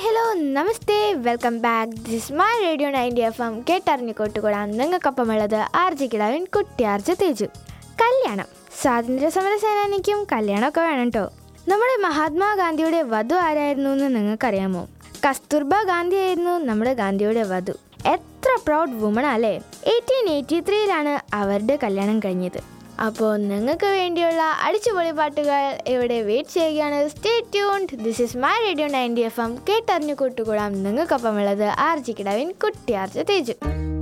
hello നമസ്തേ welcome back this my radio ninety FM എം കേട്ടറിഞ്ഞു കൊട്ടുകൂടാൻ നിങ്ങൾക്കൊപ്പമുള്ളത് ആർജി കിടാവിൻ കുട്ടിയാർജ തേജു കല്യാണം സ്വാതന്ത്ര്യ സമര സേനാനിക്കും കല്യാണമൊക്കെ വേണം കേട്ടോ നമ്മുടെ മഹാത്മാഗാന്ധിയുടെ വധു ആരായിരുന്നു എന്ന് നിങ്ങൾക്കറിയാമോ കസ്തൂർബ ഗാന്ധി ആയിരുന്നു നമ്മുടെ ഗാന്ധിയുടെ വധു എത്ര പ്രൗഡ് വുമൺ അല്ലേ എയ്റ്റീൻ എയ്റ്റി ത്രീയിലാണ് അവരുടെ കല്യാണം കഴിഞ്ഞത് അപ്പോൾ നിങ്ങൾക്ക് വേണ്ടിയുള്ള അടിച്ചുപൊളി പാട്ടുകൾ ഇവിടെ വെയിറ്റ് ചെയ്യുകയാണ് stay tuned this is my radio ninety FM എം കേട്ടറിഞ്ഞു കൂട്ടുകൂടാം നിങ്ങൾക്കൊപ്പമുള്ളത് ആർജി കിടാവിൻ കുട്ടി ആർജ തേജു